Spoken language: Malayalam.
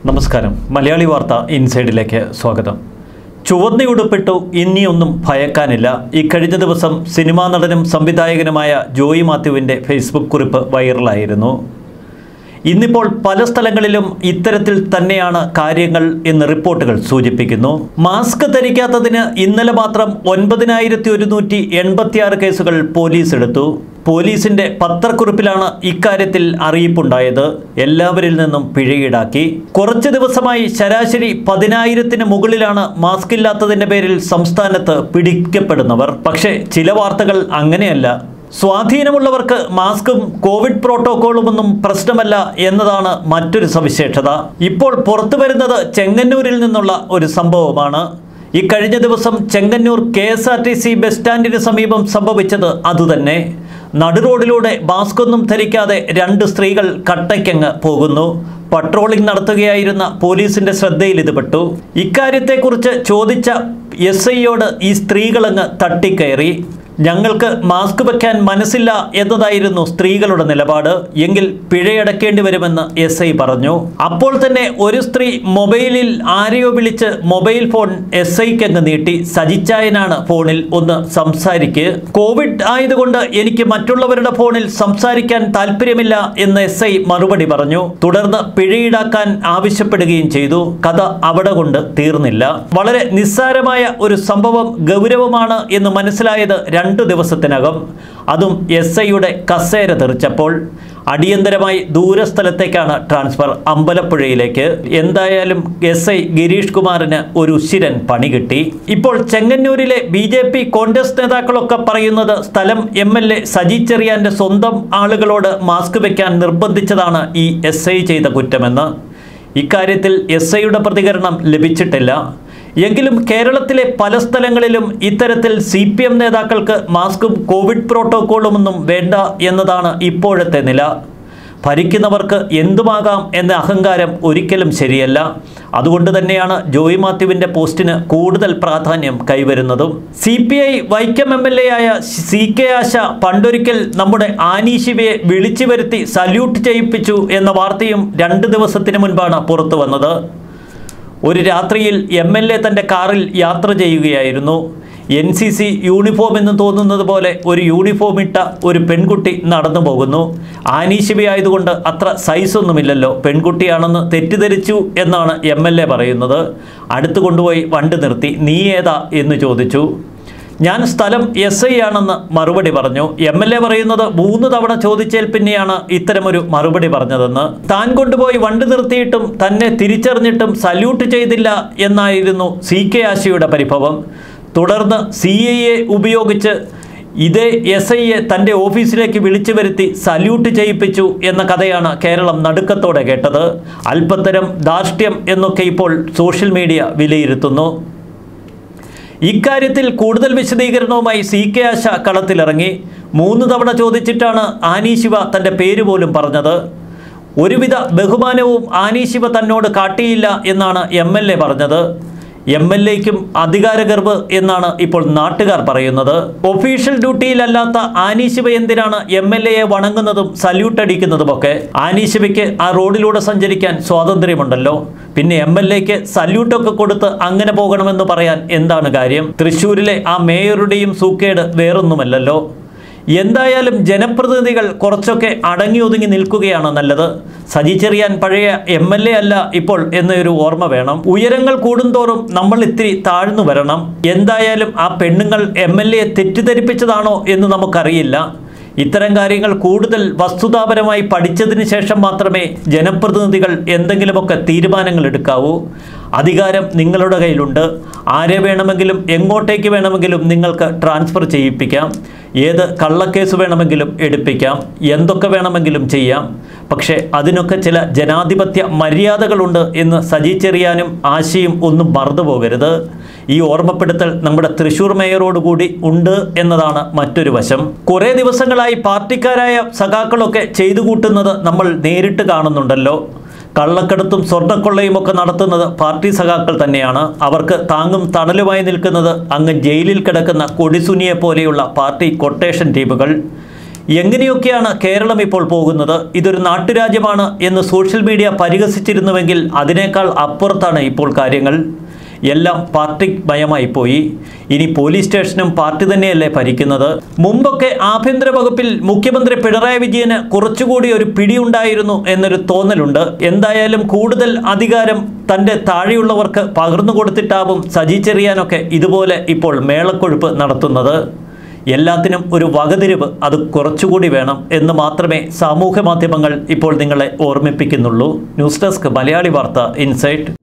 നമസ്കാരം മലയാളി വാർത്ത ഇൻസൈഡിലേക്ക് സ്വാഗതം ചുവന്നയുടുപ്പിട്ടു ഇനിയൊന്നും ഭയക്കാനില്ല ഇക്കഴിഞ്ഞ ദിവസം സിനിമാ നടനും സംവിധായകനുമായ ജോയി മാത്യുവിൻ്റെ ഫേസ്ബുക്ക് കുറിപ്പ് വൈറലായിരുന്നു ഇന്നിപ്പോൾ പല സ്ഥലങ്ങളിലും ഇത്തരത്തിൽ തന്നെയാണ് കാര്യങ്ങൾ എന്ന് റിപ്പോർട്ടുകൾ സൂചിപ്പിക്കുന്നു മാസ്ക് ധരിക്കാത്തതിന് ഇന്നലെ മാത്രം ഒൻപതിനായിരത്തി ഒരുന്നൂറ്റി എൺപത്തിയാറ് കേസുകൾ പോലീസ് എടുത്തു പോലീസിന്റെ പത്രക്കുറിപ്പിലാണ് ഇക്കാര്യത്തിൽ അറിയിപ്പുണ്ടായത് എല്ലാവരിൽ നിന്നും പിഴയീടാക്കി കുറച്ച് ദിവസമായി ശരാശരി പതിനായിരത്തിന് മുകളിലാണ് മാസ്ക് ഇല്ലാത്തതിന്റെ പേരിൽ സംസ്ഥാനത്ത് പിടിക്കപ്പെടുന്നവർ പക്ഷേ ചില വാർത്തകൾ അങ്ങനെയല്ല സ്വാധീനമുള്ളവർക്ക് മാസ്കും കോവിഡ് പ്രോട്ടോക്കോളുമൊന്നും പ്രശ്നമല്ല എന്നതാണ് മറ്റൊരു സവിശേഷത ഇപ്പോൾ പുറത്തു വരുന്നത് ചെങ്ങന്നൂരിൽ നിന്നുള്ള ഒരു സംഭവമാണ് ഇക്കഴിഞ്ഞ ദിവസം Chengannur K S R T C bus സ്റ്റാൻഡിന് സമീപം സംഭവിച്ചത് അതുതന്നെ നടുറോഡിലൂടെ മാസ്കൊന്നും ധരിക്കാതെ രണ്ട് സ്ത്രീകൾ കട്ടയ്ക്കങ്ങ് പോകുന്നു പട്രോളിംഗ് നടത്തുകയായിരുന്ന പോലീസിന്റെ ശ്രദ്ധയിൽ ഇത് പെട്ടു ഇക്കാര്യത്തെക്കുറിച്ച് ചോദിച്ച എസ് ഐയോട് ഈ സ്ത്രീകളങ്ങ് തട്ടിക്കയറി ഞങ്ങൾക്ക് മാസ്ക് വയ്ക്കാൻ മനസ്സില്ല എന്നതായിരുന്നു സ്ത്രീകളുടെ നിലപാട് എങ്കിൽ പിഴയടക്കേണ്ടി വരുമെന്ന് എസ് ഐ പറഞ്ഞു അപ്പോൾ തന്നെ ഒരു സ്ത്രീ മൊബൈലിൽ ആരെയോ വിളിച്ച് മൊബൈൽ ഫോൺ എസ് ഐക്കങ്ങ് നീട്ടി സജിച്ചായനാണ് ഫോണിൽ ഒന്ന് സംസാരിക്ക് കോവിഡ് ആയതുകൊണ്ട് എനിക്ക് മറ്റുള്ളവരുടെ ഫോണിൽ സംസാരിക്കാൻ താല്പര്യമില്ല എന്ന് എസ് ഐ മറുപടി പറഞ്ഞു തുടർന്ന് പിഴയീടാക്കാൻ ആവശ്യപ്പെടുകയും ചെയ്തു കഥ അവിടെ കൊണ്ട് തീർന്നില്ല വളരെ നിസ്സാരമായ ഒരു സംഭവം ഗൗരവമാണ് എന്ന് മനസ്സിലായത് രണ്ടു ദിവസത്തിനകം അതും എസ് ഐയുടെ കസേര തെറിച്ചപ്പോൾ അടിയന്തരമായി ദൂരസ്ഥലത്തേക്കാണ് ട്രാൻസ്ഫർ അമ്പലപ്പുഴയിലേക്ക് എന്തായാലും എസ് ഐ ഗിരീഷ് കുമാറിന് ഒരു ഉശിരൻ പണി കിട്ടി ഇപ്പോൾ ചെങ്ങന്നൂരിലെ ബി ജെ പി കോൺഗ്രസ് നേതാക്കളൊക്കെ പറയുന്നത് സ്ഥലം എം എൽ എ സജി ചെറിയാന്റെ സ്വന്തം ആളുകളോട് മാസ്ക് വെക്കാൻ നിർബന്ധിച്ചതാണ് ഈ എസ് ഐ ചെയ്ത കുറ്റമെന്ന് ഇക്കാര്യത്തിൽ എസ് ഐയുടെ പ്രതികരണം ലഭിച്ചിട്ടില്ല എങ്കിലും കേരളത്തിലെ പല സ്ഥലങ്ങളിലും ഇത്തരത്തിൽ സി പി എം നേതാക്കൾക്ക് മാസ്കും കോവിഡ് പ്രോട്ടോക്കോളുമൊന്നും വേണ്ട എന്നതാണ് ഇപ്പോഴത്തെ നില ഭരിക്കുന്നവർക്ക് എന്തുമാകാം എന്ന അഹങ്കാരം ഒരിക്കലും ശരിയല്ല അതുകൊണ്ട് തന്നെയാണ് ജോയി മാത്യുവിൻ്റെ പോസ്റ്റിന് കൂടുതൽ പ്രാധാന്യം കൈവരുന്നതും C P I Vaikom M L A ആയ സി കെ ആശ പണ്ടൊരിക്കൽ നമ്മുടെ ആനി ശിവയെ വിളിച്ചു വരുത്തി സല്യൂട്ട് ചെയ്യിപ്പിച്ചു എന്ന വാർത്തയും രണ്ട് ദിവസത്തിന് മുൻപാണ് പുറത്തു വന്നത് ഒരു രാത്രിയിൽ എം എൽ എ തൻ്റെ കാറിൽ യാത്ര ചെയ്യുകയായിരുന്നു എൻ സി സി യൂണിഫോം എന്ന് തോന്നുന്നത് പോലെ ഒരു യൂണിഫോം ഇട്ട ഒരു പെൺകുട്ടി നടന്നു പോകുന്നു ആനീശിവയായതുകൊണ്ട് അത്ര സൈസൊന്നുമില്ലല്ലോ പെൺകുട്ടിയാണെന്ന് തെറ്റിദ്ധരിച്ചു എന്നാണ് എം എൽ എ പറയുന്നത് അടുത്ത് കൊണ്ടുപോയി വണ്ടി നിർത്തി നീ ഏതാ എന്ന് ചോദിച്ചു ഞാൻ സ്ഥലം എസ് ഐ ആണെന്ന് മറുപടി പറഞ്ഞു എം എൽ എ പറയുന്നത് മൂന്ന് തവണ ചോദിച്ചേൽ പിന്നെയാണ് ഇത്തരമൊരു മറുപടി പറഞ്ഞതെന്ന് താൻ കൊണ്ടുപോയി വണ്ടി നിർത്തിയിട്ടും തന്നെ തിരിച്ചറിഞ്ഞിട്ടും സല്യൂട്ട് ചെയ്തില്ല എന്നായിരുന്നു സി കെ ആശയുടെ പരിഭവം തുടർന്ന് സി ഐ എ ഉപയോഗിച്ച് ഇതേ എസ് ഐയെ തൻ്റെ ഓഫീസിലേക്ക് വിളിച്ചു വരുത്തി സല്യൂട്ട് ചെയ്യിപ്പിച്ചു എന്ന കഥയാണ് കേരളം നടുക്കത്തോടെ കേട്ടത് അല്പത്തരം ധാർഷ്ട്യം എന്നൊക്കെ ഇപ്പോൾ സോഷ്യൽ മീഡിയ വിലയിരുത്തുന്നു ഇക്കാര്യത്തിൽ കൂടുതൽ വിശദീകരണവുമായി സി കെ ആശ കളത്തിലിറങ്ങി മൂന്ന് തവണ ചോദിച്ചിട്ടാണ് ആനി ശിവ തൻ്റെ പേര് പോലും പറഞ്ഞത് ഒരുവിധ ബഹുമാനവും ആനി ശിവ തന്നോട് കാട്ടിയില്ല എന്നാണ് എം എൽ എ പറഞ്ഞത് എം എൽ എക്കും അധികാരഗർവ് എന്നാണ് ഇപ്പോൾ നാട്ടുകാർ പറയുന്നത് ഒഫീഷ്യൽ ഡ്യൂട്ടിയിലല്ലാത്ത ആനി ശിവ എന്തിനാണ് എം എൽ എയെ വണങ്ങുന്നതും സല്യൂട്ട് അടിക്കുന്നതുമൊക്കെ ആനി ശിവയ്ക്ക് ആ റോഡിലൂടെ സഞ്ചരിക്കാൻ സ്വാതന്ത്ര്യമുണ്ടല്ലോ പിന്നെ എം എൽ എക്ക് സല്യൂട്ടൊക്കെ കൊടുത്ത് അങ്ങനെ പോകണമെന്ന് പറയാൻ എന്താണ് കാര്യം തൃശ്ശൂരിലെ ആ മേയറുടെയും സൂക്കേട് വേറൊന്നുമല്ലല്ലോ എന്തായാലും ജനപ്രതിനിധികൾ കുറച്ചൊക്കെ അടങ്ങി ഒതുങ്ങി നിൽക്കുകയാണ് നല്ലത് സജി ചെറിയാൻ പഴയ എം എൽ എ അല്ല ഇപ്പോൾ എന്നൊരു ഓർമ്മ വേണം ഉയരങ്ങൾ കൂടുന്തോറും നമ്മൾ ഇത്തിരി താഴ്ന്നു വരണം എന്തായാലും ആ പെണ്ണുങ്ങൾ എം എൽ എ തെറ്റിദ്ധരിപ്പിച്ചതാണോ എന്ന് നമുക്കറിയില്ല ഇത്തരം കാര്യങ്ങൾ കൂടുതൽ വസ്തുതാപരമായി പഠിച്ചതിന് ശേഷം മാത്രമേ ജനപ്രതിനിധികൾ എന്തെങ്കിലുമൊക്കെ തീരുമാനങ്ങൾ എടുക്കാവൂ അധികാരം നിങ്ങളുടെ കയ്യിലുണ്ട് ആരെ വേണമെങ്കിലും എങ്ങോട്ടേക്ക് വേണമെങ്കിലും നിങ്ങൾക്ക് ട്രാൻസ്ഫർ ചെയ്യിപ്പിക്കാം ഏത് കള്ളക്കേസ് വേണമെങ്കിലും എടുപ്പിക്കാം എന്തൊക്കെ വേണമെങ്കിലും ചെയ്യാം പക്ഷേ അതിനൊക്കെ ചില ജനാധിപത്യ മര്യാദകളുണ്ട് എന്ന് സജി ചെറിയാനും ആശയും ഒന്നും മറന്നു പോകരുത് ഈ ഓർമ്മപ്പെടുത്തൽ നമ്മുടെ തൃശൂർ മേയറോട് കൂടി ഉണ്ട് എന്നതാണ് മറ്റൊരു വശം കുറേ ദിവസങ്ങളായി പാർട്ടിക്കാരായ സഖാക്കളൊക്കെ ചെയ്തു കൂട്ടുന്നത് നമ്മൾ നേരിട്ട് കാണുന്നുണ്ടല്ലോ കള്ളക്കടത്തും സ്വർണ്ണക്കൊള്ളയും ഒക്കെ നടത്തുന്നത് പാർട്ടി സഖാക്കൾ തന്നെയാണ് അവർക്ക് താങ്ങും തണലുമായി നിൽക്കുന്നത് അങ്ങ് ജയിലിൽ കിടക്കുന്ന കൊടിസുനിയെ പോലെയുള്ള പാർട്ടി കൊട്ടേഷൻ ടീമുകൾ എങ്ങനെയൊക്കെയാണ് കേരളം ഇപ്പോൾ പോകുന്നത് ഇതൊരു നാട്ടുരാജ്യമാണ് എന്ന് സോഷ്യൽ മീഡിയ പരിഹസിച്ചിരുന്നുവെങ്കിൽ അതിനേക്കാൾ അപ്പുറത്താണ് ഇപ്പോൾ കാര്യങ്ങൾ എല്ലാം പാർട്ടി മയമായി പോയി ഇനി പോലീസ് സ്റ്റേഷനും പാർട്ടി തന്നെയല്ലേ ഭരിക്കുന്നത് മുമ്പൊക്കെ ആഭ്യന്തര വകുപ്പിൽ മുഖ്യമന്ത്രി പിണറായി വിജയന് കുറച്ചുകൂടി ഒരു പിടിയുണ്ടായിരുന്നു എന്നൊരു തോന്നലുണ്ട് എന്തായാലും കൂടുതൽ അധികാരം തൻ്റെ താഴെയുള്ളവർക്ക് പകർന്നു കൊടുത്തിട്ടാവും സജി ചെറിയാനൊക്കെ ഇതുപോലെ ഇപ്പോൾ മേളക്കൊഴുപ്പ് നടത്തുന്നത് എല്ലാത്തിനും ഒരു വകതിരിവ് അത് കുറച്ചുകൂടി വേണം എന്ന് മാത്രമേ സാമൂഹ്യ മാധ്യമങ്ങൾ ഇപ്പോൾ നിങ്ങളെ ഓർമ്മിപ്പിക്കുന്നുള്ളൂ ന്യൂസ് ഡെസ്ക് മലയാളി വാർത്ത ഇൻസൈറ്റ്